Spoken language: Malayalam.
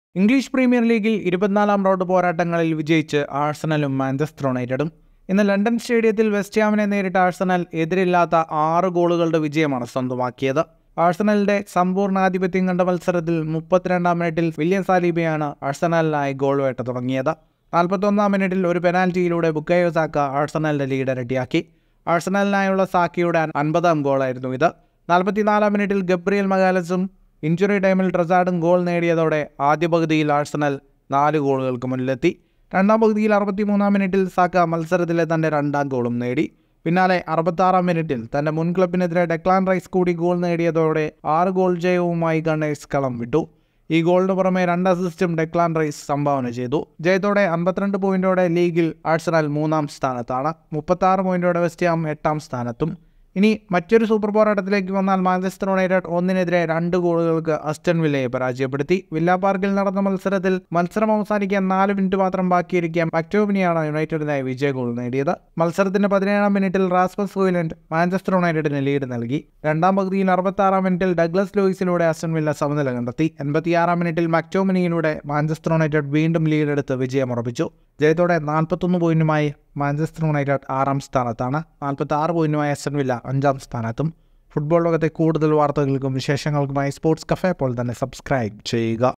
ഇംഗ്ലീഷ് പ്രീമിയർ ലീഗിൽ ഇരുപത്തിനാലാം റൗണ്ട് പോരാട്ടങ്ങളിൽ വിജയിച്ച് ആഴ്സണലും മാഞ്ചസ്റ്റർ യുണൈറ്റഡും ഇന്ന് ലണ്ടൻ സ്റ്റേഡിയത്തിൽ വെസ്റ്റ് ഹാമിനെ നേരിട്ട ആഴ്സണൽ എതിരില്ലാത്ത ആറ് ഗോളുകളുടെ വിജയമാണ് സ്വന്തമാക്കിയത് ആഴ്സണലിന്റെ സമ്പൂർണ്ണാധിപത്യം കണ്ട മത്സരത്തിൽ മുപ്പത്തിരണ്ടാം മിനിറ്റിൽ വില്യം സാലീബയാണ് ആഴ്സണലിനായി ഗോൾ വേട്ട തുടങ്ങിയത് നാൽപ്പത്തൊന്നാം മിനിറ്റിൽ ഒരു പെനാൽറ്റിയിലൂടെ ബുക്കയോ സാക്ക ആഴ്സണലിന്റെ ലീഡ് ഇരട്ടിയാക്കി ആഴ്സണലിനായുള്ള സാക്കിയുടെ അൻപതാം ഗോളായിരുന്നു ഇത് നാൽപ്പത്തിനാലാം മിനിറ്റിൽ ഗബ്രിയൽ മഗാലസും ഇഞ്ചുറി ടൈമിൽ ട്രസാഡും ഗോൾ നേടിയതോടെ ആദ്യ പകുതിയിൽ ആഴ്സണൽ നാല് ഗോളുകൾക്ക് മുന്നിലെത്തി രണ്ടാം പകുതിയിൽ അറുപത്തിമൂന്നാം മിനിറ്റിൽ സാക്ക മത്സരത്തിലെ തൻ്റെ രണ്ടാം ഗോളും നേടി പിന്നാലെ അറുപത്താറാം മിനിറ്റിൽ തൻ്റെ മുൻ ക്ലബിനെതിരെ ഡെക്ലാൻ റൈസ് കൂടി ഗോൾ നേടിയതോടെ ആറ് ഗോൾ ജയവുമായി ഗണ്ണേഴ്സ് കളം വിട്ടു ഈ ഗോളിന് പുറമെ രണ്ട് അസിസ്റ്റും ഡെക്ലാൻ റൈസ് സംഭാവന ചെയ്തു ജയത്തോടെ അമ്പത്തിരണ്ട് പോയിന്റോടെ ലീഗിൽ ആഴ്സണൽ മൂന്നാം സ്ഥാനത്താണ് മുപ്പത്താറ് പോയിന്റോടെ വെസ്റ്റ് ഹാം എട്ടാം സ്ഥാനത്തും ഇനി മറ്റൊരു സൂപ്പർ പോരാട്ടത്തിലേക്ക് വന്നാൽ മാഞ്ചസ്റ്റർ യുണൈറ്റഡ് ഒന്നിനെതിരെ രണ്ട് ഗോളുകൾക്ക് അസ്റ്റൺ വില്ലയെ പരാജയപ്പെടുത്തി വില്ല പാർക്കിൽ നടന്ന മത്സരത്തിൽ മത്സരം അവസാനിക്കാൻ നാല് മിനിറ്റ് മാത്രം ബാക്കിയിരിക്കെ മക്ടോബിനിയാണ് യുണൈറ്റഡിനായി വിജയ ഗോൾ നേടിയത് മത്സരത്തിന്റെ പതിനേഴാം മിനിറ്റിൽ റാസ്മസ് ഹോയിലൻഡ് മാഞ്ചസ്റ്റർ യുണൈറ്റഡിന് ലീഡ് നൽകി രണ്ടാം പകുതിയിൽ അറുപത്താറാം മിനിറ്റിൽ ഡഗ്ലസ് ലൂയിസിലൂടെ അസ്റ്റൺ വില്ല സമനില കണ്ടെത്തി എൺപത്തിയാറാം മിനിറ്റിൽ മക്ടോമിനിയിലൂടെ മാഞ്ചസ്റ്റർ യുണൈറ്റഡ് വീണ്ടും ലീഡെടുത്ത് വിജയമുറപ്പിച്ചു ജയത്തോടെ നാൽപ്പത്തൊന്ന് പോയിന്റുമായി മാഞ്ചസ്റ്റർ യുണൈറ്റഡ് ആറാം സ്ഥാനത്താണ് നാൽപ്പത്തി ആറ് പോയിന്റുമായി എസ്റ്റൺ വില്ല അഞ്ചാം സ്ഥാനത്തും ഫുട്ബോൾ ലോകത്തെ കൂടുതൽ വാർത്തകൾക്കും വിശേഷങ്ങൾക്കുമായി സ്പോർട്സ് കഫേ പോലെ തന്നെ സബ്സ്ക്രൈബ് ചെയ്യുക